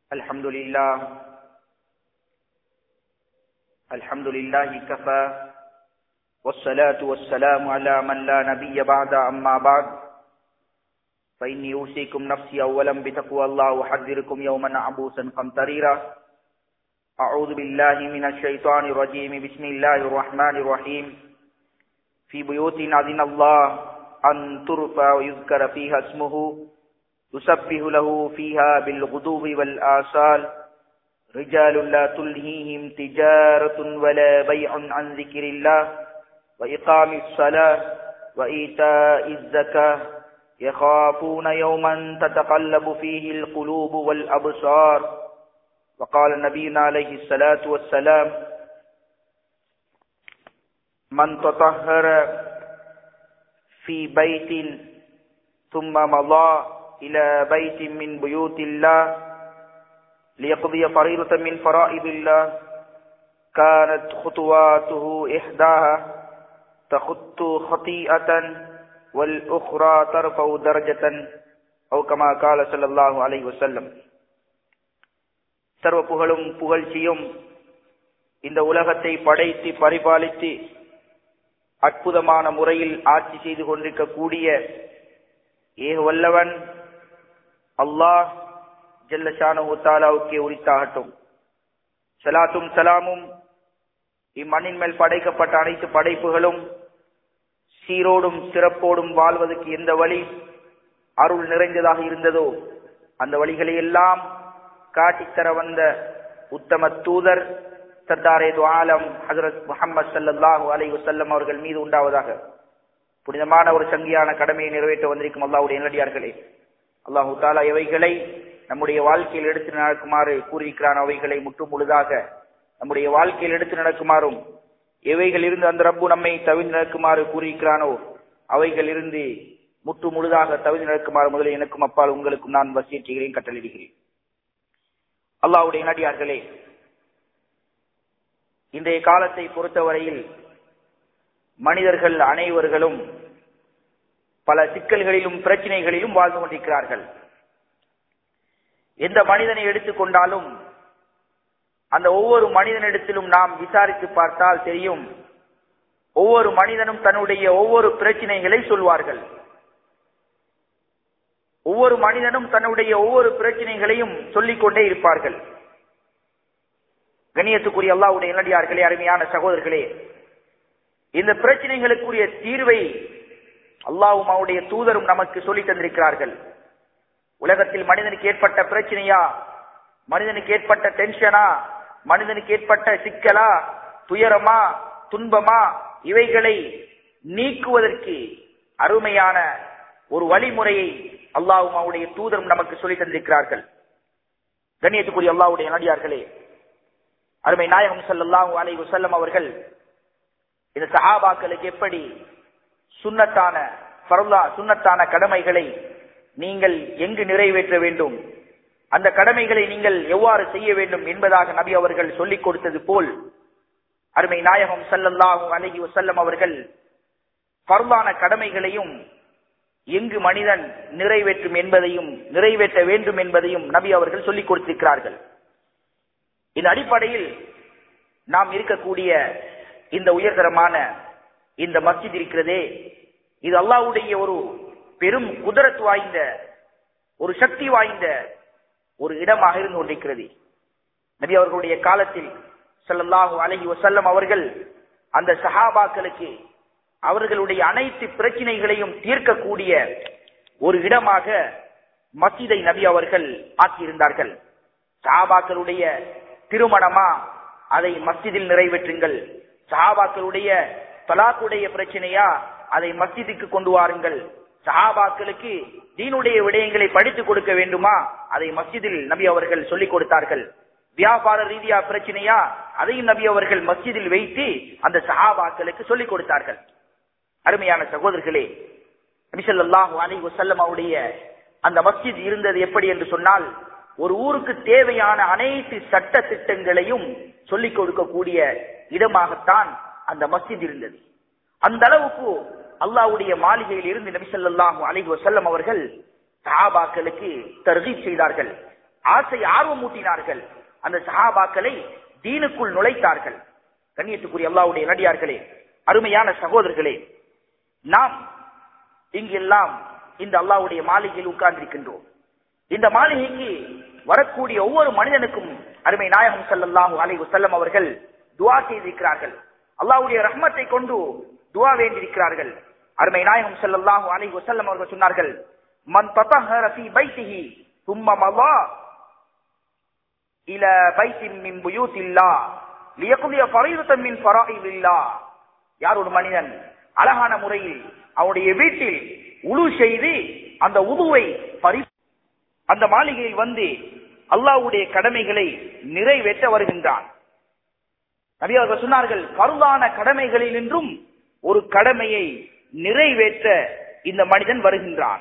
الحمد لله الحمد لله كفى والصلاة والسلام على من لا نبي بعد أما بعد فإني أوصيكم نفسي أولا بتقوى الله وأحذركم يوما عبوسا قمطريرا أعوذ بالله من الشيطان الرجيم بسم الله الرحمن الرحيم في بيوت أذن الله أن ترفع ويذكر فيها اسمه يسبح له فيها بالغدو والآصال رجال لا تلهيهم تجارة ولا بيع عن ذكر الله وإقام الصلاة وإيتاء الزكاة يخافون يوما تتقلب فيه القلوب والأبصار وقال نبينا عليه الصلاة والسلام من تطهر في بيت ثم مضى إلى بيت من بيوت الله ليقضي فريضة من فرائض الله كانت خطواته إحداها تخط خطيئة والأخرى ترفع درجة أو كما قال صلى الله عليه وسلم சர்வ புகழும் புகழ்ச்சியும் இந்த உலகத்தை படைத்து பரிபாலித்து அற்புதமான முறையில் ஆட்சி செய்து கொண்டிருக்கக்கூடிய ஏக வல்லவன் அல்லாஹ் ஜல்லஷானு தாலாவுக்கே உரித்தாகட்டும் சலாத்தும் சலாமும் இம்மண்ணின் மேல் படைக்கப்பட்ட அனைத்து படைப்புகளும் சீரோடும் சிறப்போடும் வாழ்வதற்கு எந்த வழி அருள் நிறைந்ததாக இருந்ததோ அந்த வழிகளை எல்லாம் காட்டித்தர வந்த உத்தம தூதர் சர்தாரே ஆலம் ஹசரத் முகமது சல்லாஹூ அலை வசல்லம் அவர்கள் மீது உண்டாவதாக புனிதமான ஒரு சங்கியான கடமையை நிறைவேற்ற வந்திருக்கும் அல்லாவுடைய நல்லடியார்களே அல்லாஹு தாலா எவைகளை நம்முடைய வாழ்க்கையில் எடுத்து நடக்குமாறு கூறியிருக்கிறான் அவைகளை முற்று முழுதாக நம்முடைய வாழ்க்கையில் எடுத்து நடக்குமாறும் எவைகள் இருந்து அந்த ரப்பு நம்மை தவிர்த்து நடக்குமாறு கூறியிருக்கிறானோ அவைகள் இருந்து முற்று முழுதாக தவிர்த்து நடக்குமாறு முதலில் எனக்கும் அப்பால் உங்களுக்கும் நான் வசியற்றுகிறேன் கட்டளிடுகிறேன் அல்லாவுடைய நடிகார்களே இன்றைய காலத்தை பொறுத்தவரையில் மனிதர்கள் அனைவர்களும் பல சிக்கல்களிலும் பிரச்சனைகளிலும் வாழ்ந்து கொண்டிருக்கிறார்கள் எந்த மனிதனை எடுத்துக்கொண்டாலும் அந்த ஒவ்வொரு மனிதனிடத்திலும் நாம் விசாரித்து பார்த்தால் தெரியும் ஒவ்வொரு மனிதனும் தன்னுடைய ஒவ்வொரு பிரச்சனைகளை சொல்வார்கள் ஒவ்வொரு மனிதனும் தன்னுடைய ஒவ்வொரு பிரச்சனைகளையும் சொல்லிக் கொண்டே இருப்பார்கள் கணியத்துக்குரிய அல்லாவுடைய நல்லடியார்களே அருமையான சகோதரர்களே இந்த பிரச்சனைகளுக்குரிய தீர்வை அல்லாவும் அவருடைய தூதரும் நமக்கு சொல்லி தந்திருக்கிறார்கள் உலகத்தில் மனிதனுக்கு ஏற்பட்ட பிரச்சனையா மனிதனுக்கு ஏற்பட்ட டென்ஷனா மனிதனுக்கு ஏற்பட்ட சிக்கலா துயரமா துன்பமா இவைகளை நீக்குவதற்கு அருமையான ஒரு வழிமுறையை அல்லாவும் அவருடைய தூதரும் நமக்கு சொல்லி தந்திருக்கிறார்கள் கண்ணியத்துக்குரிய அல்லாவுடைய நடிகார்களே அருமை நாயகம் சல்லாஹூ அலை வசல்லம் அவர்கள் இந்த சஹாபாக்களுக்கு எப்படி சுண்ணத்தான பரலா சுண்ணத்தான கடமைகளை நீங்கள் எங்கு நிறைவேற்ற வேண்டும் அந்த கடமைகளை நீங்கள் எவ்வாறு செய்ய வேண்டும் என்பதாக நபி அவர்கள் சொல்லிக் கொடுத்தது போல் அருமை நாயகம் சல்லல்லாஹூ அலஹி வசல்லம் அவர்கள் பரலான கடமைகளையும் எங்கு மனிதன் நிறைவேற்றும் என்பதையும் நிறைவேற்ற வேண்டும் என்பதையும் நபி அவர்கள் சொல்லிக் கொடுத்திருக்கிறார்கள் இந்த அடிப்படையில் நாம் இருக்கக்கூடிய இந்த உயர்தரமான இந்த மஸ்ஜித் இருக்கிறதே இது அல்லாவுடைய ஒரு பெரும் குதிரத் வாய்ந்த ஒரு சக்தி வாய்ந்த ஒரு இடமாக இருந்து கொண்டிருக்கிறது நபி அவர்களுடைய காலத்தில் சல்லல்லாஹு அலஹி வசல்லம் அவர்கள் அந்த சஹாபாக்களுக்கு அவர்களுடைய அனைத்து பிரச்சனைகளையும் தீர்க்கக்கூடிய ஒரு இடமாக மஸ்ஜிதை நபி அவர்கள் ஆக்கியிருந்தார்கள் சஹாபாக்களுடைய திருமணமா அதை மஸ்ஜிதில் நிறைவேற்றுங்கள் சஹாபாக்களுடைய தலாக்குடைய பிரச்சனையா அதை மஸ்ஜிதுக்கு கொண்டு வாருங்கள் சஹாபாக்களுக்கு தீனுடைய விடயங்களை படித்துக் கொடுக்க வேண்டுமா அதை மஸ்ஜிதில் நபி அவர்கள் சொல்லிக் கொடுத்தார்கள் வியாபார ரீதியா பிரச்சனையா அதையும் நபி அவர்கள் மஸ்ஜிதில் வைத்து அந்த சஹாபாக்களுக்கு சொல்லிக் கொடுத்தார்கள் அருமையான சகோதரர்களே நபிசல்லாஹு அலி வசல்லம் அவருடைய அந்த மஸ்ஜித் இருந்தது எப்படி என்று சொன்னால் ஒரு ஊருக்கு தேவையான அனைத்து சட்ட திட்டங்களையும் சொல்லிக் கொடுக்கக்கூடிய இடமாகத்தான் அந்த மஸ்ஜித் இருந்தது அந்த அளவுக்கு அல்லாவுடைய மாளிகையில் இருந்து நபிசல்லாஹு அலைஹி வசல்லம் அவர்கள் சஹாபாக்களுக்கு தர்கீப் செய்தார்கள் ஆசை ஆர்வம் ஊட்டினார்கள் அந்த சஹாபாக்களை தீனுக்குள் நுழைத்தார்கள் கண்ணியத்துக்குரிய அல்லாவுடைய நடிகார்களே அருமையான சகோதரர்களே நாம் இங்கெல்லாம் இந்த அல்லாவுடைய மாளிகையில் உட்கார்ந்திருக்கின்றோம் இந்த மாளிகைக்கு வரக்கூடிய ஒவ்வொரு மனிதனுக்கும் அருமை நாயகம் ஸல்லல்லாஹு அலைஹி வஸல்லம் அவர்கள் துஆ செய்திருக்கிறார்கள் அல்லாஹ்வுடைய ரஹ்மத்தை கொண்டு துஆ வேண்டியிருக்கிறார்கள் அருமை நாயகம் ஸல்லல்லாஹு அலைஹி வஸல்லம் அவர்கள் சொன்னார்கள் மன் தطهر في بيته ثم مضى الى بيت من بيوت الله ليقضي فريضة من فرائض الله யார் ஒரு மனிதன் அழகான முறையில் அவனுடைய வீட்டில் உழு செய்து அந்த உதுவை பரி அந்த மாளிகையில் வந்து அல்லாஹ்வுடைய கடமைகளை நிறைவேற்ற வருகின்றான் நபி அவர்கள் சொன்னார்கள் பருதான கடமைகளில் நின்றும் ஒரு கடமையை நிறைவேற்ற இந்த மனிதன் வருகின்றான்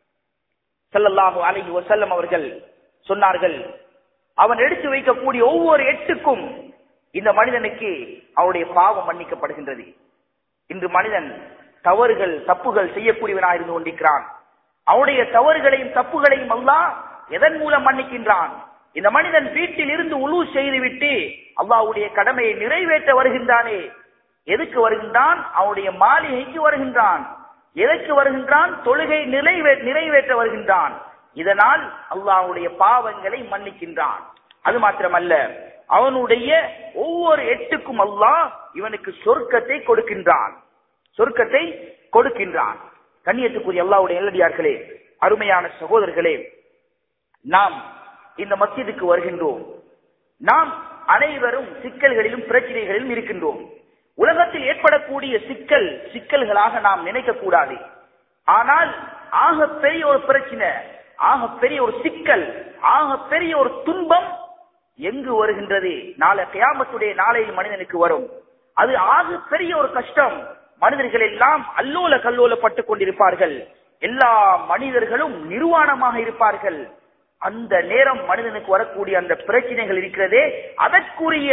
ஸல்லல்லாஹு அலைஹி வஸல்லம் அவர்கள் சொன்னார்கள் அவன் எடுத்து வைக்கக்கூடிய ஒவ்வொரு எட்டுக்கும் இந்த மனிதனுக்கு அவருடைய பாவம் மன்னிக்கப்படுகின்றது இன்று மனிதன் தவறுகள் தப்புகள் செய்யக்கூடியவனாக இருந்து கொண்டிருக்கிறான் அவனுடைய தவறுகளையும் தப்புகளையும் அல்லாஹ் எதன் மூலம் மன்னிக்கின்றான் இந்த மனிதன் வீட்டில் இருந்து உழு செய்துவிட்டு அல்லாஹ்வுடைய கடமையை நிறைவேற்ற வருகின்றானே எதுக்கு வருகின்றான் அவனுடைய மாளிகைக்கு வருகின்றான் எதற்கு வருகின்றான் தொழுகை நிறைவே நிறைவேற்ற வருகின்றான் இதனால் அல்லாஹ்வுடைய பாவங்களை மன்னிக்கின்றான் அது மாத்திரமல்ல அவனுடைய ஒவ்வொரு எட்டுக்கும் அல்லாஹ் இவனுக்கு சொர்க்கத்தை கொடுக்கின்றான் சொர்க்கத்தை கொடுக்கின்றான் கண்ணியத்துக்குரிய அல்லாஹ்வுடைய நல்லடியார்களே அருமையான சகோதரர்களே நாம் இந்த மஸ்ஜிதுக்கு வருகின்றோம் நாம் அனைவரும் சிக்கல்களிலும் பிரச்சனைகளிலும் இருக்கின்றோம் உலகத்தில் ஏற்படக்கூடிய சிக்கல் சிக்கல்களாக நாம் நினைக்க கூடாது ஆனால் ஆக பெரிய ஒரு பிரச்சனை ஆக பெரிய ஒரு சிக்கல் ஆக பெரிய ஒரு துன்பம் எங்கு வருகின்றது நாளை கியாமத்துடைய நாளையில் மனிதனுக்கு வரும் அது ஆக பெரிய ஒரு கஷ்டம் மனிதர்கள் எல்லாம் அல்லோல கல்லோலப்பட்டுக் கொண்டிருப்பார்கள் எல்லா மனிதர்களும் நிர்வாணமாக இருப்பார்கள் அந்த நேரம் மனிதனுக்கு வரக்கூடிய அந்த பிரச்சனைகள் இருக்கிறதே அதற்குரிய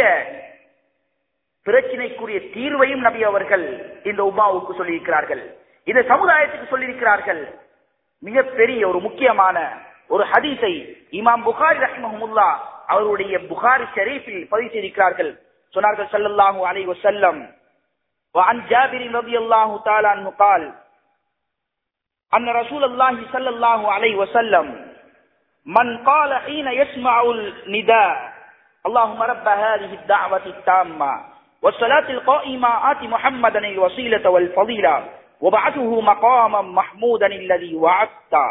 பிரச்சனைக்குரிய தீர்வையும் நபி அவர்கள் இந்த உமாவுக்கு சொல்லியிருக்கிறார்கள் இந்த சமுதாயத்துக்கு சொல்லியிருக்கிறார்கள் மிகப்பெரிய ஒரு முக்கியமான ஒரு ஹதீஸை இமாம் புகாரி ரஹ்மஹமுல்லா அவருடைய புகாரி ஷரீஃபில் பதிவு செய்திருக்கிறார்கள் சொன்னார்கள் ஸல்லல்லாஹு அலைஹி வஸல்லம் وعن جابر رضي الله تعالى عنه قال أن رسول الله صلى الله عليه وسلم من قال حين يسمع النداء اللهم رب هذه الدعوة التامة والصلاة القائمة آت محمدا الوسيلة والفضيلة وبعثه مقاما محمودا الذي وعدته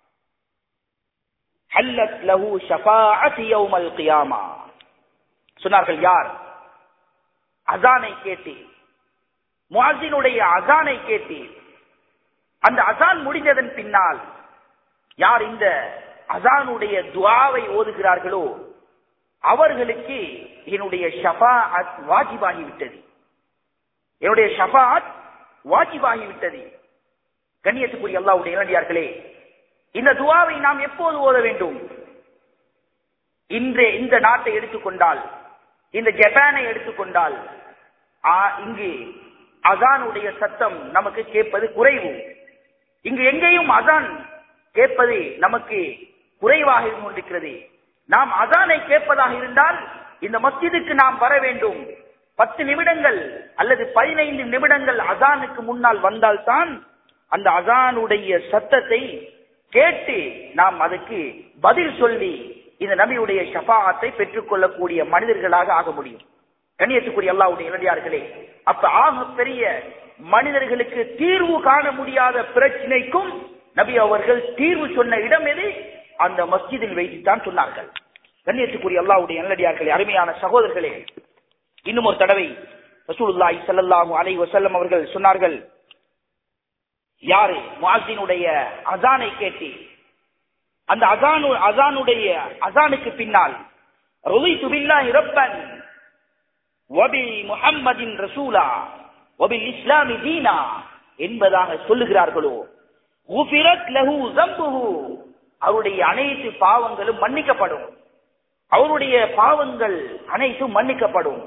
حلت له شفاعة يوم القيامة சொன்னார்கள் யார் அசானை கேட்டு முஅஸ்ஸினுடைய அசானை கேட்டு அந்த அசான் முடிந்ததன் பின்னால் யார் இந்த அசானுடைய துஆவை ஓதுகிறார்களோ அவர்களுக்கு என்னுடைய ஷஃபாஅத் வாஜிபாகி விட்டது என்னுடைய ஷஃபாஅத் வாஜிபாகி விட்டது கண்ணியத்துக்குரிய அல்லாஹ்வுடைய இளடியார்களே இந்த துஆவை நாம் எப்போது ஓத வேண்டும் இன்றே இந்த நாட்டை எடுத்துக்கொண்டால் இந்த ஜப்பானை எடுத்துக்கொண்டால் ஆ, இங்கு அசானுடைய சத்தம் நமக்கு கேட்பது குறைவு இங்கு எங்கேயும் அசான் கேட்பது நமக்கு குறைவாக இருந்து கொண்டிருக்கிறது நாம் அசானை கேட்பதாக இருந்தால் இந்த மஸ்ஜிதுக்கு நாம் வர வேண்டும் பத்து நிமிடங்கள் அல்லது பதினைந்து நிமிடங்கள் அசானுக்கு முன்னால் வந்தால்தான் அந்த அசானுடைய சத்தத்தை கேட்டு நாம் அதுக்கு பதில் சொல்லி இந்த நபியுடைய ஷஃபாஅத்தை பெற்றுக்கொள்ளக்கூடிய மனிதர்களாக ஆக முடியும் கண்ணியத்துக்குரிய அல்லாவுடைய இளடியார்களே அப்ப ஆக பெரிய மனிதர்களுக்கு தீர்வு காண முடியாத பிரச்சனைக்கும் நபி அவர்கள் தீர்வு சொன்ன இடம் எது அந்த மஸ்ஜிதில் வைத்துத்தான் சொன்னார்கள் கண்ணியத்துக்குரிய அல்லாவுடைய நல்லடியார்களே அருமையான சகோதரர்களே இன்னும் ஒரு தடவை ரசூலுல்லாஹி ஸல்லல்லாஹு அலைஹி வஸல்லம் அவர்கள் சொன்னார்கள் யாரு முஅஸ்ஸினுடைய அசானை கேட்டு அந்த அசானு அசானுடைய அசானுக்கு பின்னால் ரலிது பில்லாஹி ரப்பன் வபி முஹம்மதின் ரசூலா வபில் இஸ்லாமி தீனா என்பதாக சொல்லுகிறார்களோ குஃபிரத் லஹு ஸம்புஹு அவருடைய அனைத்து பாவங்களும் மன்னிக்கப்படும் அவருடைய பாவங்கள் அனைத்தும் மன்னிக்கப்படும்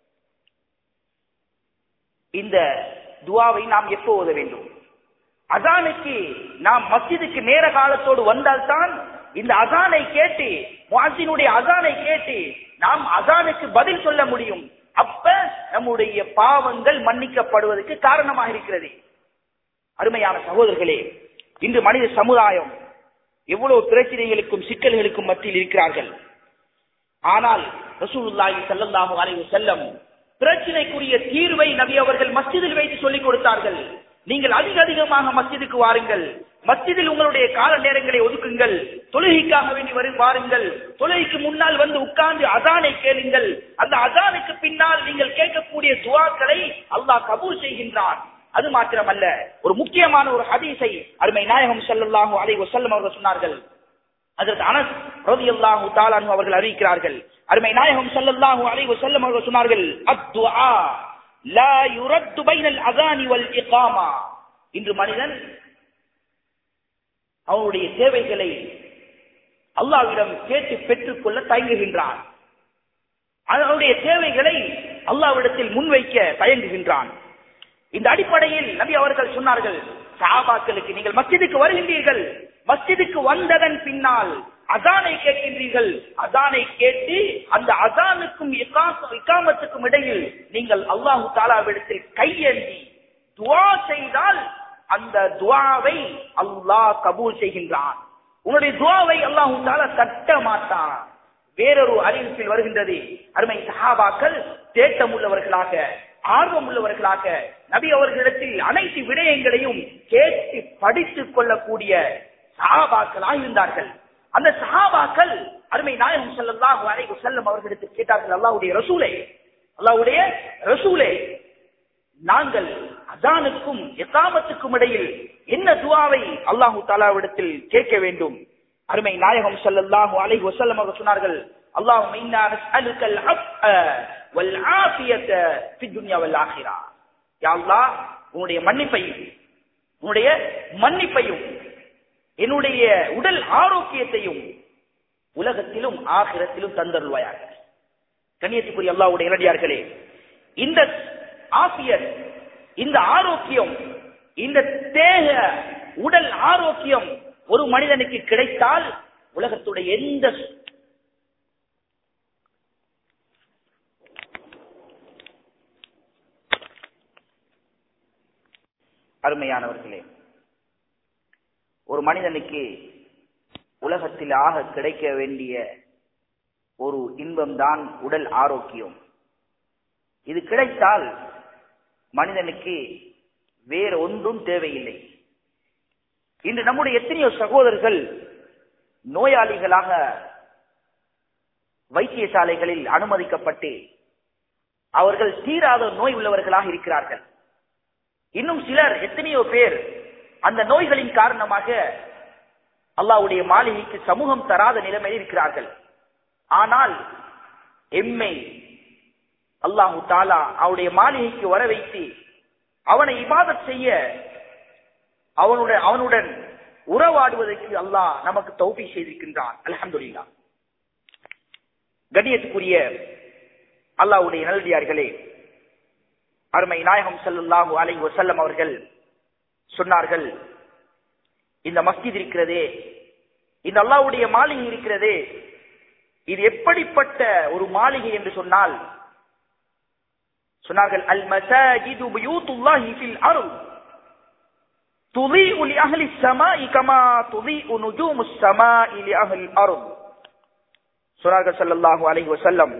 இந்த துவாவை நாம் எப்போ ஓத வேண்டும் அசானுக்கு நாம் மஸ்ஜிதுக்கு நேர காலத்தோடு வந்தால்தான் இந்த அசானை கேட்டு முஅஸ்ஸினுடைய அசானை கேட்டு நாம் அசானுக்கு பதில் சொல்ல முடியும் அப்ப நம்முடைய பாவங்கள் மன்னிக்கப்படுவதற்கு காரணமாக இருக்கிறது அருமையான சகோதரர்களே இன்று மனித சமுதாயம் எவ்வளவு பிரச்சனைகளுக்கும் சிக்கல்களுக்கும் மத்தியில் இருக்கிறார்கள் ஆனால் ரசூலுல்லாஹி ஸல்லல்லாஹு அலைஹி வஸல்லம் பிரச்சனைக்குரிய தீர்வை நபி அவர்கள் மஸ்ஜிதில் வைத்து சொல்லிக் கொடுத்தார்கள் நீங்கள் அதிக அதிகமாக மஸ்ஜிதுக்கு வாருங்கள் மஸ்ஜிதில் உங்களுடைய கால நேரங்களை ஒதுக்குங்கள் தொழுகைக்காக வேண்டி வரு வாருங்கள் தொழுகைக்கு முன்னால் வந்து உட்கார்ந்து அதானை கேளுங்கள் அந்த அதானுக்கு பின்னால் நீங்கள் கேட்கக்கூடிய துவாக்களை அல்லாஹ் கபூல் செய்கின்றான் அது மாத்திரமல்ல ஒரு முக்கியமான ஒரு ஹதீஸை அருமை நாயகம் ஸல்லல்லாஹு அலைஹி வஸல்லம் அவர்கள் சொன்னார்கள் அதற்கு அனஸ் ரலியல்லாஹு தஆலா அன்ஹு அவர்கள் அறிவிக்கிறார்கள் அருமை நாயகம் ஸல்லல்லாஹு அலைஹி வஸல்லம் அவர்கள் சொன்னார்கள் அத்துஆ லா யுரத்து பைனல் அஸானி வல் இகாமா இன்று மனிதன் அவனுடைய தேவைகளை அல்லாஹ்விடம் கேட்டு பெற்றுக்கொள்ள தயங்குகின்றான் அவனுடைய தேவைகளை அல்லாஹ்விடத்தில் முன்வைக்க தயங்குகின்றான் இந்த அடிப்படையில் நபி அவர்கள் சொன்னார்கள் சஹாபாக்களுக்கு நீங்கள் மஸ்ஜிதுக்கு வருகின்றீர்கள் மஸ்ஜிதுக்கு வந்ததன் பின்னால் அசானை கேட்கின்றீர்கள் அசானை கேட்டு அந்த அசானுக்கும் இக்காச- இக்காமத்துக்கும் இடையில் நீங்கள் அல்லாஹு தாலாவிடத்தில் கையேந்தி துவா செய்தால் அந்த துவாவை அல்லாஹ் கபூல் செய்கின்றான் உன்னுடைய துவாவை அல்லாஹு தாலா தட்ட மாட்டான் வேறொரு அறிவிப்பில் வருகின்றது அருமை சஹாபாக்கள் தேட்டம் உள்ளவர்களாக ஆர்வம் உள்ளவர்களாக நபி அவர்களிடத்தில் அனைத்து விடயங்களையும் கேட்டு படித்துக் கொள்ளக்கூடிய சஹாபாக்களாக இருந்தார்கள் அந்த சஹாபாக்கள் அருமை நாயகம் ஸல்லல்லாஹு அலைஹி வஸல்லம் அவர்களிடத்தில் கேட்டார்கள் அல்லாஹ்வுடைய ரசூலே அல்லாஹ்வுடைய ரசூலே நாங்கள் அசானுக்கும் இக்காமத்துக்கும் இடையில் என்ன துவாவை அல்லாஹு தாலாவிடத்தில் கேட்க வேண்டும் அருமை நாயகம் ஸல்லல்லாஹு அலைஹி வஸல்லம் அவர்கள் சொன்னார்கள் அல்லாஹும்ம இன்னா நஸ்அலுக்கல் அஃப வல் ஆஃபியத ஃபித் துன்யா வல் ஆখিরা யா அல்லாஹ் உன்னுடைய மன்னிப்பையும் உன்னுடைய மன்னிப்பையும் என்னுடைய உடல் ஆரோக்கியத்தையும் உலகத்திலும் ஆகிரத்திலும் தந்தருள்வாயாக கண்ணியத்துக்குரிய அல்லாஹ்வுடைய இளடியார்களே இந்த ஆசியர் இந்த ஆரோக்கியம் இந்த தேக உடல் ஆரோக்கியம் ஒரு மனிதனுக்கு கிடைத்தால் உலகத்துடைய எந்த அருமையானவர்களே ஒரு மனிதனுக்கு உலகத்தில் ஆக கிடைக்க வேண்டிய ஒரு இன்பம்தான் உடல் ஆரோக்கியம் இது கிடைத்தால் மனிதனுக்கு வேற ஒன்றும் தேவையில்லை இன்று நம்முடைய எத்தனையோ சகோதரர்கள் நோயாளிகளாக வைத்தியசாலைகளில் அனுமதிக்கப்பட்டு அவர்கள் தீராத நோய் உள்ளவர்களாக இருக்கிறார்கள் இன்னும் சிலர் எத்தனையோ பேர் அந்த நோய்களின் காரணமாக அல்லாஹ்வுடைய மாளிகைக்கு சமூகம் தராத நிலைமையில் இருக்கிறார்கள் ஆனால் எம்மை அல்லாஹு தாலா அவனுடைய மாளிகைக்கு வர வைத்து அவனை இபாதத் செய்ய அவனுடன் அவனுடன் உறவாடுவதற்கு அல்லாஹ் நமக்கு தௌபி செய்திருக்கின்றான் அல்ஹம்துலில்லா கண்ணியத்துக்குரிய அல்லாஹ்வுடைய நல்லடியார்களே அருமை நாயகம் ஸல்லல்லாஹு அலைஹி வஸல்லம் அவர்கள் சொன்னார்கள் இந்த மஸ்ஜித் இருக்கிறதே இந்த அல்லாஹ்வுடைய மாளிகை இருக்கிறதே இது எப்படிப்பட்ட ஒரு மாளிகை என்று சொன்னால் சொன்னார்கள் அல் மசாஜிது புயூத்துல்லாஹி ஃபில் அர்த் துதீஉ லிஅஹ்லி ஸமாஇ கமா துதீஉ நுஜூமு ஸமாஇ லிஅஹ்லி அர்த் சொன்னார்கள் ஸல்லல்லாஹு அலைஹி வஸல்லம்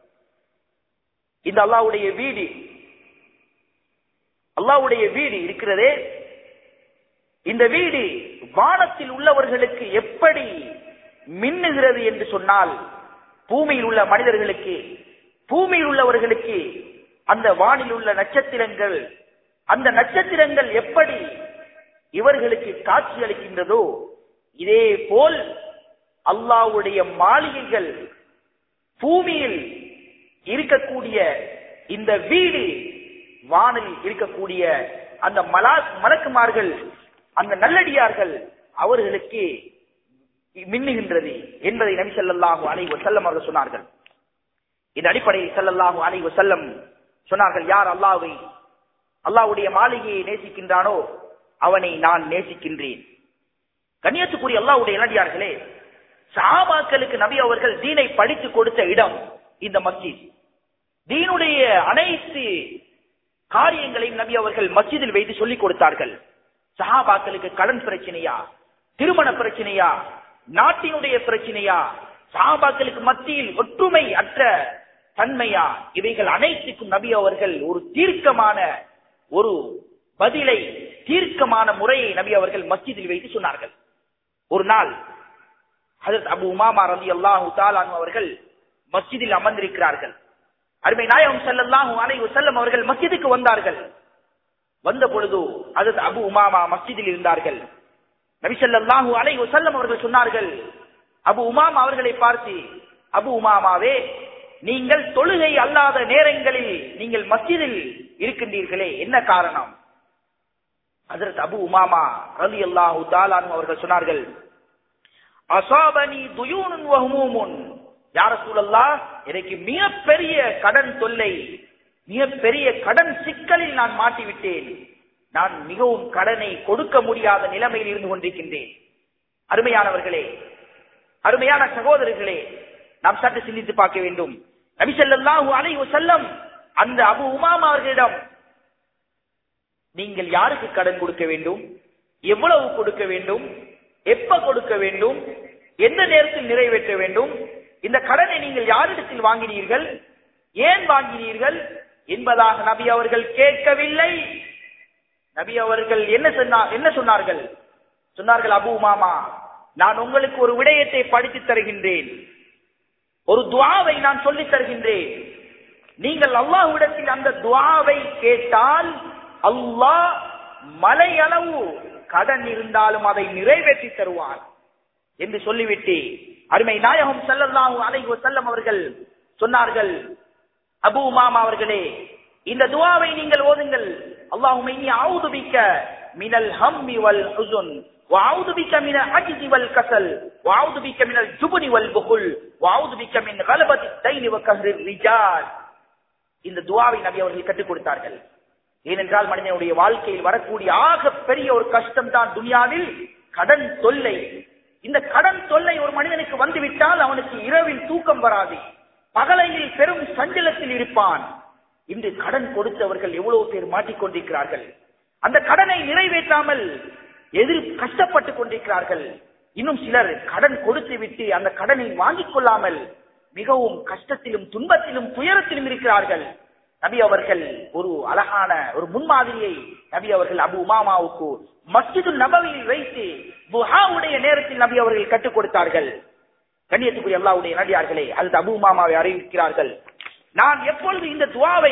இந்த அல்லாஹ்வுடைய வீடு அல்லாஹ்வுடைய வீடு இருக்கிறதே இந்த வீடு வானத்தில் உள்ளவர்களுக்கு எப்படி மின்னுகிறது என்று சொன்னால் பூமியில் உள்ள மனிதர்களுக்கு பூமியில் உள்ளவர்களுக்கு அந்த வானில் உள்ள நட்சத்திரங்கள் அந்த நட்சத்திரங்கள் எப்படி இவர்களுக்கு காட்சி அளிக்கின்றதோ இதே போல் அல்லாஹ்வுடைய மாளிகைகள் பூமியில் இருக்கக்கூடிய இந்த வீடு வானில் இருக்கக்கூடிய அந்த மலா மலக்குமார்கள் அந்த நல்லடியார்கள் அவர்களுக்கு மின்னுகின்றது என்பதை நபி ஸல்லல்லாஹு அலைஹி வஸல்லம் அவர்கள் சொன்னார்கள் இந்த அடிப்படையில் ஸல்லல்லாஹு அலைஹி வஸல்லம் சொன்னார்கள் யார் அல்லாஹ்வை அல்லாஹ்வுடைய மாளிகையை நேசிக்கின்றானோ அவனை நான் நேசிக்கின்றேன் கண்ணியத்துக்குரிய அல்லாஹ்வுடைய நல்லடியார்களே சஹாபாக்களுக்கு நபி அவர்கள் தீனை படித்து கொடுத்த இடம் இந்த மஸ்ஜித் தீனுடைய அனைத்து காரியங்களையும் நபி அவர்கள் மஸ்ஜிதில் வைத்து சொல்லிக் கொடுத்தார்கள் சஹாபாக்களுக்கு கடன் பிரச்சனையா திருமண பிரச்சனையா நாட்டினுடைய பிரச்சனையா சஹாபாக்களுக்கு மத்தியில் ஒற்றுமை அற்ற தன்மையா இவைகள் அனைத்துக்கும் நபி அவர்கள் ஒரு தீர்க்கமான ஒரு பதிலை தீர்க்கமான முறையை நபி அவர்கள் மஸ்ஜிதில் வைத்து சொன்னார்கள் ஒரு நாள் ஹஜரத் அபு உமாமா ரதி அல்லாஹு தாலான் அவர்கள் மஸ்ஜிதில் அமர்ந்திருக்கிறார்கள் அருமை நாயகம் ஸல்லல்லாஹு அலைஹி வஸல்லம் அவர்கள் மஸ்ஜிதுக்கு வந்தார்கள் வந்த பொழுது ஹஜரத் அபு உமாமா மஸ்ஜிதில் இருந்தார்கள் நபி ஸல்லல்லாஹு அலைஹி வஸல்லம் அவர்கள் சொன்னார்கள் அபு உமாமா அவர்களை பார்த்து அபு உமாமாவே நீங்கள் தொழுகை அல்லாத நேரங்களில் நீங்கள் மஸ்ஜிதில் இருக்கின்றீர்களே என்ன காரணம் ஹஜரத் அபு உமாமா ரலியல்லாஹு தாலான் அவர்கள் சொன்னார்கள் அசாபனி துயூனுன் வஹுமூமுன் யார சூழல்லா எனக்கு மிகப்பெரிய கடன் தொல்லை மிகப்பெரிய கடன் சிக்கலில் நான் மாட்டிவிட்டேன் நான் மிகவும் கடனை கொடுக்க முடியாத நிலைமையில் இருந்து கொண்டிருக்கின்றேன் அருமையானவர்களே அருமையான சகோதரர்களே நாம் சற்று சிந்தித்து பார்க்க வேண்டும் நபி ஸல்லல்லாஹு அலைஹி வஸல்லம் அந்த அபு உமாமா அவர்களிடம் நீங்கள் யாருக்கு கடன் கொடுக்க வேண்டும் எவ்வளவு கொடுக்க வேண்டும் எப்ப கொடுக்க வேண்டும் எந்த நேரத்தில் நிறைவேற்ற வேண்டும் இந்த கடனை நீங்கள் யாரிடத்தில் வாங்கினீர்கள் ஏன் வாங்கினீர்கள் என்பதாக நபி அவர்கள் கேட்கவில்லை நபி அவர்கள் என்ன சொன்னார் என்ன சொன்னார்கள் சொன்னார்கள் அபு மாமா நான் உங்களுக்கு ஒரு விடயத்தை படித்து தருகின்றேன் ஒரு துவாவை நான் சொல்லித் தருகின்றேன் நீங்கள் அல்லாஹ்விடத்தில் அந்த துவாவை கேட்டால் அல்லாஹ் மலையளவு கடன் இருந்தாலும் அதை நிறைவேற்றி தருவார் என்று சொல்லிவிட்டு அருமை நாயகம் ஸல்லல்லாஹு அலைஹி வஸல்லம் அவர்கள் சொன்னார்கள் அபூ உமாமா அவர்களே இந்த துஆவை நீங்கள் ஓதுங்கள் அல்லாஹும்ம இன்னி அஊது பிக்க மினல் ஹம்மி வல் ஹுஸன் وأعوذ بك من العجز والكسل وأعوذ بك من الجبن والبخل وأعوذ بك من غلبة الدين وقهر الرجال இந்த துவாவை நபி அவர்கள் கற்றுக் கொடுத்தார்கள் ஏனென்றால் மனிதனுடைய வாழ்க்கையில் வரக்கூடிய ஆக பெரிய ஒரு கஷ்டம் தான் துனியாவில் கடன் தொல்லை இந்த கடன் தொல்லை ஒரு மனிதனுக்கு வந்துவிட்டால் அவனுக்கு இரவில் தூக்கம் வராது பகலையில் பெரும் சஞ்சலத்தில் இருப்பான் இன்று கடன் கொடுத்தவர்கள் எவ்வளவு பேர் மாட்டிக்கொண்டிருக்கிறார்கள் அந்த கடனை நிறைவேற்றாமல் எதிர் கஷ்டப்பட்டுக் கொண்டிருக்கிறார்கள் இன்னும் சிலர் கடன் கொடுத்து விட்டு அந்த கடனை வாங்கிக் கொள்ளாமல் மிகவும் கஷ்டத்திலும் துன்பத்திலும் துயரத்திலும் இருக்கிறார்கள் நபி அவர்கள் ஒரு அழகான ஒரு முன்மாதிரியை நபி அவர்கள் அபு உமாமாவுக்கு மஸ்ஜிது நபவியில் வைத்து புஹாவுடைய நேரத்தில் நபி அவர்கள் கற்றுக் கொடுத்தார்கள் கண்ணியத்துக்குரிய அல்லாவுடைய நடிகார்களே அது அபு உமாமாவை அறிவிக்கிறார்கள் நான் எப்பொழுது இந்த துவாவை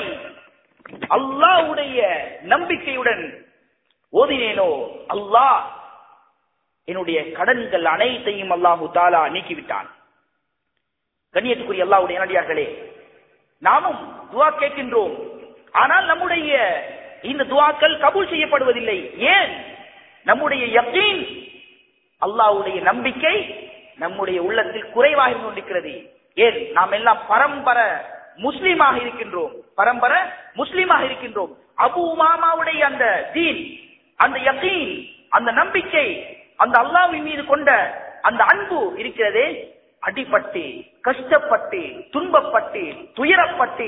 அல்லாவுடைய நம்பிக்கையுடன் ஓதினேனோ அல்லாஹ் என்னுடைய கடன்கள் அனைத்தையும் அல்லாஹு தாலா நீக்கிவிட்டான் கண்ணியத்துக்குரிய அல்லாவுடைய நடிகார்களே நாமும் துவா கேட்கின்றோம் ஆனால் நம்முடைய இந்த துவாக்கள் கபூல் செய்யப்படுவதில்லை ஏன் நம்முடைய யக்கீன் அல்லாஹ்வுடைய நம்பிக்கை நம்முடைய உள்ளத்தில் குறைவாக இருந்து கொண்டிருக்கிறது ஏன் நாம் எல்லாம் பரம்பர முஸ்லீமாக இருக்கின்றோம் பரம்பர முஸ்லீமாக இருக்கின்றோம் அபு உமாமாவுடைய அந்த தீன் அந்த யக்கீன் அந்த நம்பிக்கை அந்த அல்லாஹ்வின் மீது கொண்ட அந்த அன்பு இருக்கிறதே அடிபட்டு கஷ்டப்பட்டு துன்பப்பட்டு துயரப்பட்டு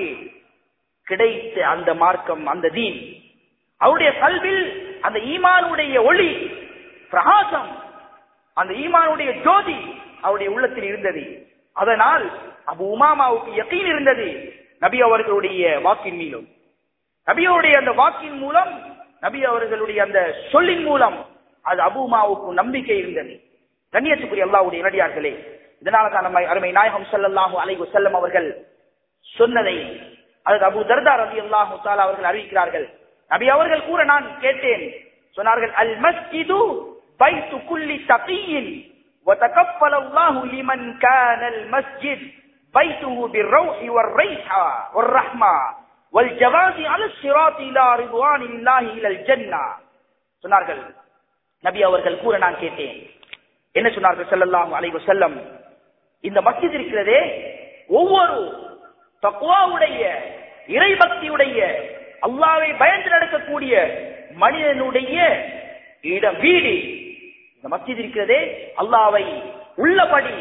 கிடைத்த அந்த மார்க்கம் அந்த தீன் அவருடைய கல்வில் அந்த ஈமானுடைய ஒளி பிரகாசம் அந்த ஈமானுடைய ஜோதி அவருடைய உள்ளத்தில் இருந்தது அதனால் அபு உமாமாவுக்கு யக்கீன் இருந்தது நபி அவர்களுடைய வாக்கின் மீதும் நபியோடைய அந்த வாக்கின் மூலம் நபி அவர்களுடைய அந்த சொல்லின் மூலம் அது அபு உமாவுக்கு நம்பிக்கை இருந்தது கண்ணியத்துக்குரிய அல்லாவுடைய நடிகார்களே இதனால தான் நம்ம அருமை நாயகம் ஸல்லல்லாஹு அலைஹி வஸல்லம் அவர்கள் சொன்னதை அது அபு தர்தா ரலியல்லாஹு தஆலா அவர்கள் அறிவிக்கிறார்கள் நபி அவர்கள் கூற நான் கேட்டேன் சொன்னார்கள் அல் மஸ்ஜிது பைத்து குல்லி தகியின் وتكفل الله لمن كان المسجد بيته بالروح والريحة والرحمة والجواز على الصراط إلى رضوان الله إلى الجنة சொன்னார்கள் நபி அவர்கள் கூற நான் கேட்டேன் என்ன சொன்னார்கள் ஸல்லல்லாஹு அலைஹி வஸல்லம் இந்த மஸ்ஜித் இருக்கிறதே ஒவ்வொரு தக்வாவுடைய இறைபக்தியுடைய அல்லாவை பயந்து நடக்கக்கூடிய மனிதனுடைய இடம் வீடு இந்த மஸ்ஜித் இருக்கிறதே அல்லாவை உள்ளபடி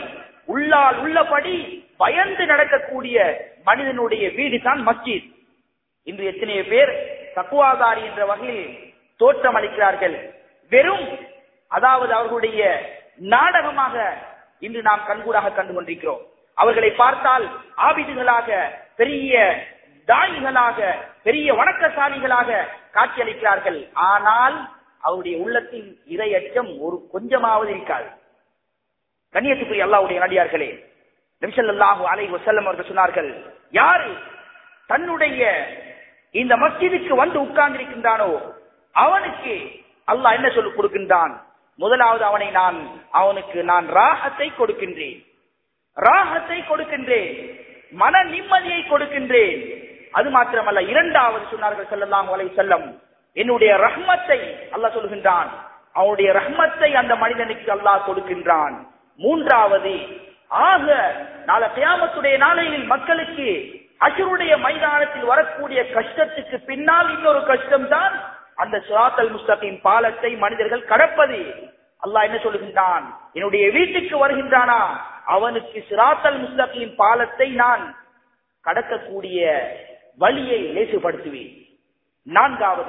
உள்ளால் உள்ளபடி பயந்து நடக்கக்கூடிய மனிதனுடைய வீடு தான் மஸ்ஜித் இன்று எத்தனையோ பேர் தக்குவாதாரி என்ற வகையில் தோற்றம் அளிக்கிறார்கள் வெறும் அதாவது அவர்களுடைய நாடகமாக இன்று நாம் கண்கூடாக கண்டு கொண்டிருக்கிறோம் அவர்களை பார்த்தால் ஆபிதுகளாக பெரிய தாயிகளாக பெரிய வணக்கசாலிகளாக காட்சியளிக்கிறார்கள் ஆனால் அவருடைய உள்ளத்தில் இரையச்சம் ஒரு கொஞ்சமாவது இருக்காது கண்ணியத்துக்குரிய அல்லாவுடைய நடிகார்களே நிமிஷல்லாஹு அலை வசல்லம் அவர்கள் சொன்னார்கள் யாரு தன்னுடைய இந்த மஸ்ஜிதுக்கு வந்து உட்கார்ந்திருக்கின்றானோ அவனுக்கு அல்லாஹ் என்ன சொல்லிக் கொடுக்கின்றான் முதலாவது அவனை நான் அவனுக்கு நான் ராகத்தை கொடுக்கின்றேன் ராகத்தை கொடுக்கின்றேன் மன நிம்மதியை கொடுக்கின்றேன் அது மாத்திரமல்ல இரண்டாவது சொன்னார்கள் செல்லலாம் வலை செல்லம் என்னுடைய ரஹ்மத்தை அல்லாஹ் சொல்கின்றான் அவனுடைய ரஹ்மத்தை அந்த மனிதனுக்கு அல்லாஹ் கொடுக்கின்றான் மூன்றாவது ஆக நாளை கியாமத்துடைய நாளையில் மக்களுக்கு அசுருடைய மைதானத்தில் வரக்கூடிய கஷ்டத்துக்கு பின்னால் இன்னொரு கஷ்டம் தான் அந்த சுராத்தல் முஸ்தகின் பாலத்தை மனிதர்கள் கடப்பது அல்லாஹ் என்ன சொல்லுகின்றான் என்னுடைய வீட்டுக்கு வருகின்றானா அவனுக்கு சிராத்தல் முஸ்தகின் பாலத்தை நான் கடக்கக்கூடிய வழியை லேசுபடுத்துவேன் நான்காவது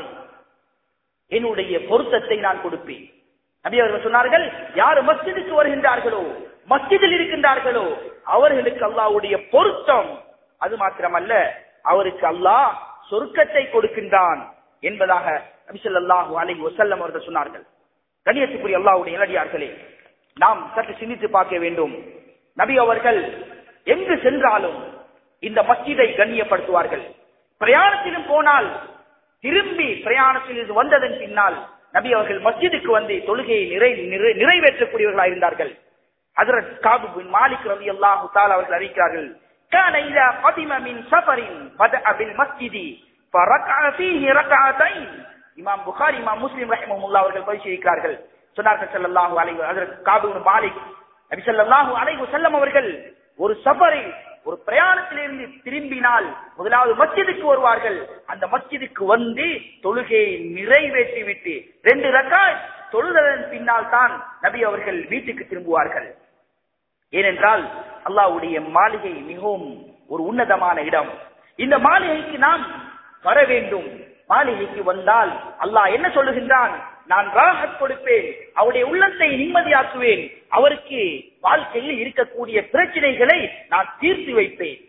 என்னுடைய பொருத்தத்தை நான் கொடுப்பேன் நபி அவர்கள் சொன்னார்கள் யார் மஸ்ஜிதுக்கு வருகின்றார்களோ மஸ்ஜிதில் இருக்கின்றார்களோ அவர்களுக்கு அல்லாஹ்வுடைய பொருத்தம் அது மாத்திரமல்ல அவருக்கு அல்லாஹ் சொர்க்கத்தை கொடுக்கின்றான் என்பதாக நபி ஸல்லல்லாஹு அலைஹி வஸல்லம் அவர்கள் சொன்னார்கள் கண்ணியத்துக்குரிய அல்லாஹ்வுடைய இளடியார்களே நாம் சற்று சிந்தித்து பார்க்க வேண்டும் நபி அவர்கள் எங்கு சென்றாலும் இந்த மஸ்ஜிதை கண்ணியப்படுத்துவார்கள் பிரயாணத்திலும் போனால் திரும்பி பிரயாணத்தில் இது வந்ததன் பின்னால் நபி அவர்கள் மஸ்ஜிதுக்கு வந்து தொழுகையை நிறை நிறை- நிறைவேற்றக்கூடியவர்களாக இருந்தார்கள் ஹஜரத் காபு பின் மாலிக் ரலியல்லாஹு தஆலா அவர்கள் அறிவிக்கிறார்கள் كان إذا قدم من سفر بدأ بالمسجد فركع فيه ركعتين இமாம் புகாரி இமாம் முஸ்லிம் ரஹிமஹுல்லாஹ் அவர்கள் பரிசீலிக்கிறார்கள் சொன்னார்கள் ஸல்லல்லாஹு அலைஹி ஹஜரத் காபு பின் மாலிக் நபி ஸல்லல்லாஹு அலைஹி வஸல்லம் அவர்கள் ஒரு சஃபரில் ஒரு பிரயாணத்திலிருந்து திரும்பினால் முதலாவது மஸ்ஜிதுக்கு வருவார்கள் அந்த மஸ்ஜிதுக்கு வந்து தொழுகையை நிறைவேற்றி விட்டு ரெண்டு ரக்காத் தொழுததன் பின்னால் தான் நபி அவர்கள் வீட்டுக்கு திரும்புவார்கள் ஏனென்றால் அல்லாஹ்வுடைய மாளிகை மிகவும் ஒரு உன்னதமான இடம் இந்த மாளிகைக்கு நாம் வர வேண்டும் மாளிகைக்கு வந்தால் அல்லாஹ் என்ன சொல்லுகின்றான் நான் ராகத் கொடுப்பேன் அவருடைய உள்ளத்தை நிம்மதியாக்குவேன் அவருக்கு வாழ்க்கையில் இருக்கக்கூடிய பிரச்சனைகளை நான் தீர்த்து வைப்பேன்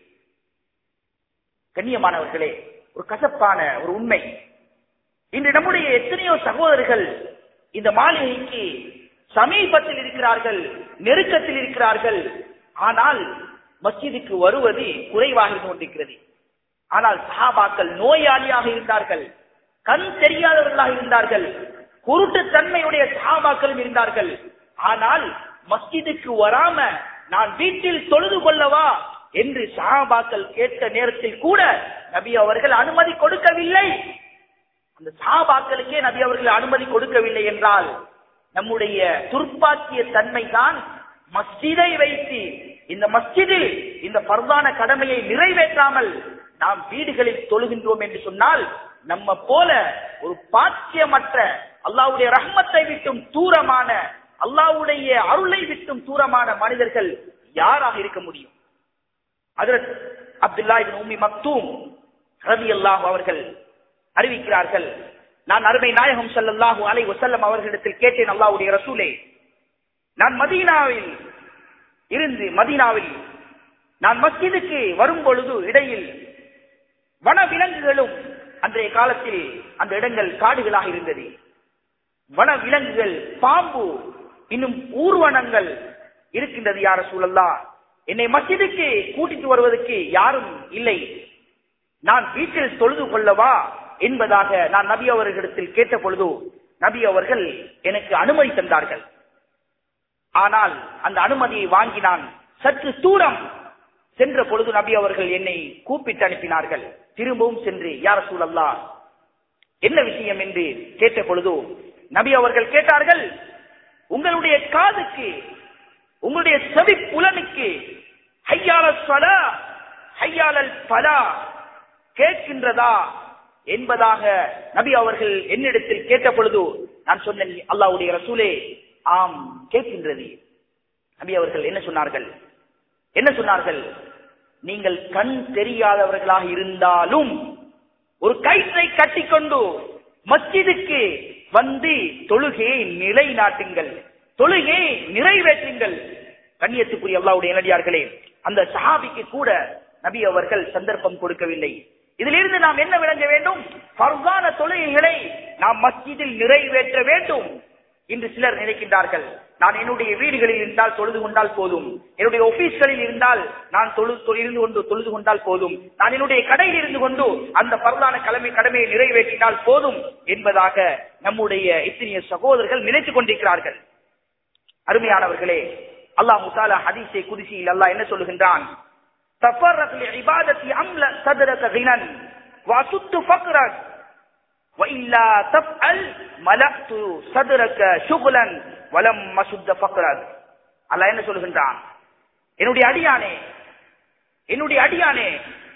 கண்ணியமானவர்களே ஒரு கசப்பான ஒரு உண்மை இன்று நம்முடைய எத்தனையோ சகோதரர்கள் இந்த மாளிகைக்கு சமீபத்தில் இருக்கிறார்கள் நெருக்கத்தில் இருக்கிறார்கள் ஆனால் மஸ்ஜிதுக்கு வருவது குறைவாக இருந்து கொண்டிருக்கிறது ஆனால் சஹாபாக்கள் நோயாளியாக இருந்தார்கள் கண் தெரியாதவர்களாக இருந்தார்கள் குருட்டு தன்மையுடைய சஹாபாக்களும் இருந்தார்கள் ஆனால் மஸ்ஜிதுக்கு வராம நான் வீட்டில் தொழுது கொள்ளவா என்று சஹாபாக்கள் கேட்ட நேரத்தில் கூட நபி அவர்கள் அனுமதி கொடுக்கவில்லை அந்த சஹாபாக்களுக்கே நபி அவர்கள் அனுமதி கொடுக்கவில்லை என்றால் நம்முடைய துர்ப்பாக்கிய தன்மை தான் மஸ்ஜிதை வைத்து இந்த மஸ்ஜிதில் இந்த பரதான கடமையை நிறைவேற்றாமல் நாம் வீடுகளில் தொழுகின்றோம் என்று சொன்னால் நம்ம போல ஒரு பாக்கியமற்ற அல்லாஹ்வுடைய ரஹ்மத்தை விட்டும் தூரமான அல்லாஹ்வுடைய அருளை விட்டும் தூரமான மனிதர்கள் யாராக இருக்க முடியும் ஹஜரத் அப்துல்லா இப்னு உம்மி மக்தூம் ரலியல்லாஹு அவர்கள் அறிவிக்கிறார்கள் நான் அருமை நாயகம் ஸல்லல்லாஹு அலைஹி வஸல்லம் அவர்களிடத்தில் கேட்டேன் அல்லாஹ்வுடைய ரசூலே நான் மதீனாவில் இருந்து மதீனாவில் நான் மஸ்ஜிதுக்கு வரும் பொழுது இடையில் வன விலங்குகளும் அன்றைய காலத்தில் அந்த இடங்கள் காடுகளாக இருந்தது வன விலங்குகள் பாம்பு இன்னும் ஊர்வனங்கள் இருக்கின்றது யார சூழல்லா என்னை மஸ்ஜிதுக்கு கூட்டிட்டு வருவதற்கு யாரும் இல்லை நான் வீட்டில் தொழுது கொள்ளவா என்பதாக நான் நபி அவர்களிடத்தில் கேட்ட பொழுது நபி அவர்கள் எனக்கு அனுமதி தந்தார்கள் ஆனால் அந்த அனுமதியை வாங்கி நான் சற்று தூரம் சென்ற பொழுது நபி அவர்கள் என்னை கூப்பிட்டு அனுப்பினார்கள் திரும்பவும் சென்று யார சூழல்லா என்ன விஷயம் என்று கேட்ட பொழுது நபி அவர்கள் கேட்டார்கள் உங்களுடைய காதுக்கு உங்களுடைய செவி புலனுக்கு ஹையால சலா ஹையாலல் பலா கேட்கின்றதா என்பதாக நபி அவர்கள் என்னிடத்தில் கேட்ட பொழுது நான் சொன்னேன் அல்லாஹ்வுடைய ரசூலே ஆம் கேட்கின்றது நபி அவர்கள் என்ன சொன்னார்கள் என்ன சொன்னார்கள் நீங்கள் கண் தெரியாதவர்களாக இருந்தாலும் ஒரு கயிற்றை கட்டிக்கொண்டு மஸ்ஜிதுக்கு வந்து தொழுகையை நிலைநாட்டுங்கள் தொழுகையை நிறைவேற்றுங்கள் கண்ணியத்துக்குரிய அல்லாவுடைய நடிகார்களே அந்த சஹாபிக்கு கூட நபி அவர்கள் சந்தர்ப்பம் கொடுக்கவில்லை இதிலிருந்து நாம் என்ன விளங்க வேண்டும் பர்வான தொழுகைகளை நாம் மஸ்ஜிதில் நிறைவேற்ற வேண்டும் இன்று சிலர் நினைக்கின்றார்கள் நான் என்னுடைய வீடுகளில் இருந்தால் தொழுது கொண்டால் போதும் என்னுடைய ஆபீஸ்களில் இருந்தால் நான் தொழு தொ- இருந்து கொண்டு தொழுது கொண்டால் போதும் நான் என்னுடைய கடையில் இருந்து கொண்டு அந்த பரவான கடமை கடமையை நிறைவேற்றினால் போதும் என்பதாக நம்முடைய இத்தனைய சகோதரர்கள் நினைத்துக் கொண்டிருக்கிறார்கள் அருமையானவர்களே அல்லாஹ் முசாலா ஹதீஸை குதிசியில் அல்லாஹ் என்ன சொல்லுகின்றான் تفرغ لعبادة أملأ صدرك غنى وأسد فقرك وإلا تفعل ملأت صدرك شغلا ولم مسد فقرك அல்லாஹ் என்ன சொல்லுகின்றான் என்னுடைய அடியானே என்னுடைய அடியானே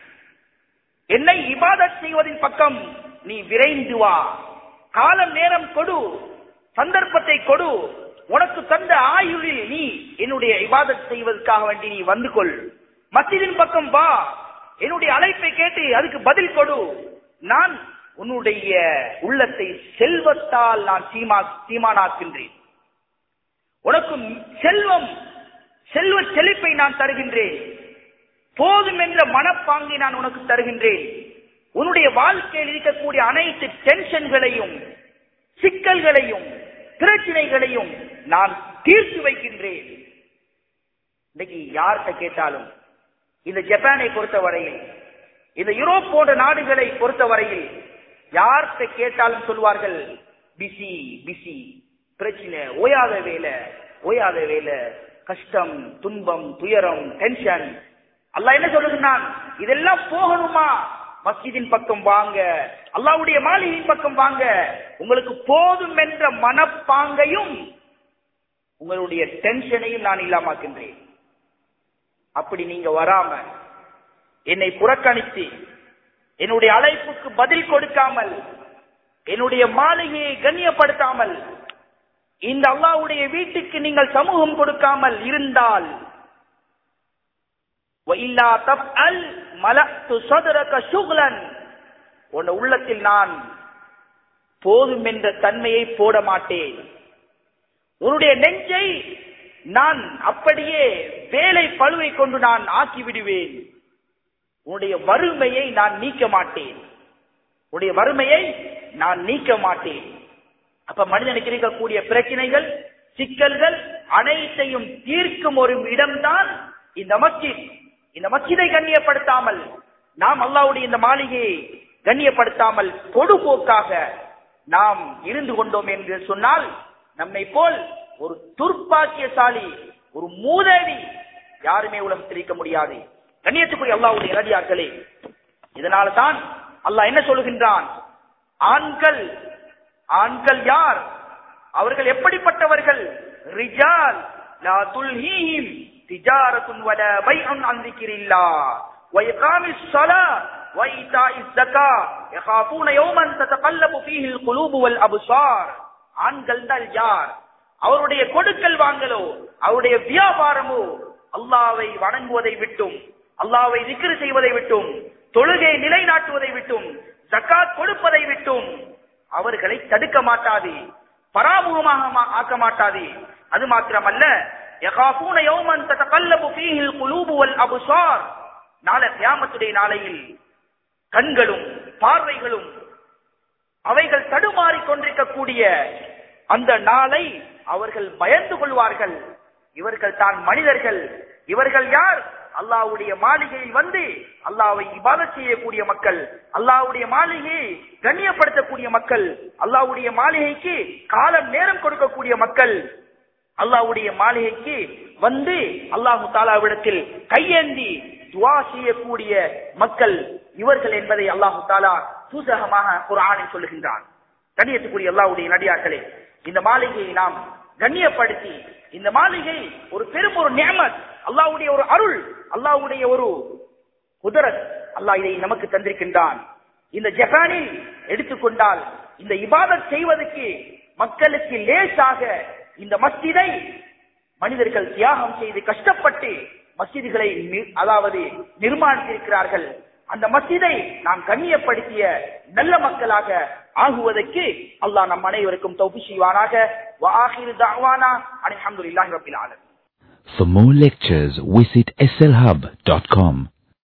என்னை இபாதத் செய்வதின் பக்கம் நீ விரைந்து வா காலம் நேரம் கொடு சந்தர்ப்பத்தை கொடு உனக்கு தந்த ஆயுளில் நீ என்னுடைய இபாதத் செய்வதற்காக வேண்டி நீ வந்து கொள் மஸ்ஜிதின் பக்கம் வா என்னுடைய அழைப்பை கேட்டு அதுக்கு பதில் கொடு நான் உன்னுடைய உள்ளத்தை செல்வத்தால் நான் சீமா சீமானாக்கின்றேன் உனக்கு செல்வம் செல்வ செழிப்பை நான் தருகின்றேன் போதும் என்ற மனப்பாங்கை நான் உனக்கு தருகின்றேன் உன்னுடைய வாழ்க்கையில் இருக்கக்கூடிய அனைத்து டென்ஷன்களையும் சிக்கல்களையும் பிரச்சனைகளையும் நான் தீர்த்து வைக்கின்றேன் இன்னைக்கு யார்கிட்ட கேட்டாலும் இந்த ஜப்பானை பொறுத்தவரையில் இந்த யூரோப் போன்ற நாடுகளை பொறுத்தவரையில் யார்கிட்ட கேட்டாலும் சொல்வார்கள் பிசி பிசி பிரச்சனை ஓயாத வேலை ஓயாத வேலை கஷ்டம் துன்பம் துயரம் டென்ஷன் அல்லாஹ் என்ன சொல்லுகிறான் இதெல்லாம் போகணுமா மஸ்ஜிதின் பக்கம் வாங்க அல்லாஹ்வுடைய மாளிகையின் பக்கம் வாங்க உங்களுக்கு போதும் என்ற மனப்பாங்கையும் உங்களுடைய டென்ஷனையும் நான் இல்லாமாக்கின்றேன் அப்படி நீங்க வராம என்னை புறக்கணித்து என்னுடைய அழைப்புக்கு பதில் கொடுக்காமல் என்னுடைய மாளிகையை கண்ணியப்படுத்தாமல் இந்த அல்லாஹ்வுடைய வீட்டுக்கு நீங்கள் சமூகம் கொடுக்காமல் இருந்தால் وَإِلَّا تَفْعَلْ مَلَأْتُ صَدْرَكَ شُغْلًا உன் உள்ளத்தில் நான் போதும் என்ற தன்மையை போட மாட்டேன் உன்னுடைய நெஞ்சை நான் அப்படியே வேலை பழுவை கொண்டு நான் ஆக்கி விடுவேன் உன்னுடைய வறுமையை நான் நீக்க மாட்டேன் உன்னுடைய வறுமையை நான் நீக்க மாட்டேன் அப்ப மனிதனுக்கு இருக்கக்கூடிய பிரச்சனைகள் சிக்கல்கள் அனைத்தையும் தீர்க்கும் ஒரு இடம்தான் இந்த மஸ்ஜித் இந்த மஸ்ஜிதை கண்ணியப்படுத்தாமல் நாம் அல்லாவுடைய இந்த மாளிகையை கண்ணியப்படுத்தாமல் பொடுபோக்காக நாம் இருந்து கொண்டோம் என்று சொன்னால் நம்மை போல் ஒரு துர்ப்பாக்கியசாலி ஒரு மூதேவி யாருமே உலகத்தில் இருக்க முடியாது கண்ணியத்துக்குரிய அல்லாவுடைய இறதியார்களே இதனால தான் அல்லாஹ் என்ன சொல்லுகின்றான் ஆண்கள் ஆண்கள் யார் அவர்கள் எப்படிப்பட்டவர்கள் ரிஜால் லா துல்ஹீஹிம் திஜாரத்துன் வல பைஅன் அன் ذிக்ரில்லாஹ் وإقام الصلاة وإيتاء الزكاة يخافون يوما تتقلب فيه القلوب والأبصار ஆண்கள் தான் யார் அவருடைய கொடுக்கல் வாங்கலோ அவருடைய வியாபாரமோ அல்லாவை வணங்குவதை விட்டும் அல்லாவை திக்ரு செய்வதை விட்டும் தொழுகை நிலைநாட்டுவதை விட்டும் ஜக்காத் கொடுப்பதை விட்டும் அவர்களை தடுக்க மாட்டாது பராமுகமாக மா- ஆக்க மாட்டாது அது மாத்திரமல்ல யகாஃபூன யௌமன் ததகல்லபு ஃபீஹில் குலூபு வல் அபுசார் நாளை கியாமத்துடைய நாளையில் கண்களும் பார்வைகளும் அவைகள் தடுமாறிக் கொண்டிருக்கக்கூடிய அந்த நாளை அவர்கள் பயந்து கொள்வார்கள் இவர்கள் தான் மனிதர்கள் இவர்கள் யார் அல்லாஹ்வுடைய மாளிகையில் வந்து அல்லாஹ்வை இபாதத் செய்யக்கூடிய மக்கள் அல்லாஹ்வுடைய மாளிகையை கண்ணியப்படுத்தக்கூடிய மக்கள் அல்லாஹ்வுடைய மாளிகைக்கு காலம் நேரம் கொடுக்கக்கூடிய மக்கள் அல்லாஹ்வுடைய மாளிகைக்கு வந்து அல்லாஹு தாலாவிடத்தில் கையேந்தி துவா செய்யக்கூடிய மக்கள் இவர்கள் என்பதை அல்லாஹு தாலா சூசகமாக குர்ஆனில் சொல்லுகின்றான் கண்ணியத்துக்குரிய அல்லாஹ்வுடைய நடிகார்களே இந்த மாளிகையை நாம் கண்ணியப்படுத்தி இந்த மாளிகை ஒரு பெரும் ஒரு நியமத் அல்லாஹ்வுடைய ஒரு அருள் அல்லாஹ்வுடைய ஒரு குதரத் அல்லாஹ் இதை நமக்கு தந்திருக்கின்றான் இந்த ஜப்பானில் எடுத்துக்கொண்டால் இந்த இபாதத் செய்வதற்கு மக்களுக்கு லேசாக இந்த மஸ்ஜிதை மனிதர்கள் தியாகம் செய்து கஷ்டப்பட்டு மஸ்ஜிதுகளை நி- அதாவது நிர்மாணித்திருக்கிறார்கள் அந்த மஸ்ஜிதை நாம் கண்ணியப்படுத்திய நல்ல மக்களாக ஆகுவதற்கு அல்லாஹ் நம் அனைவருக்கும் தௌபி செய்வானாக வாஹிரு தாவானா அல்ஹம்துலில்லாஹி ரப்பில் ஆலமீன் For more lectures, visit slhub.com.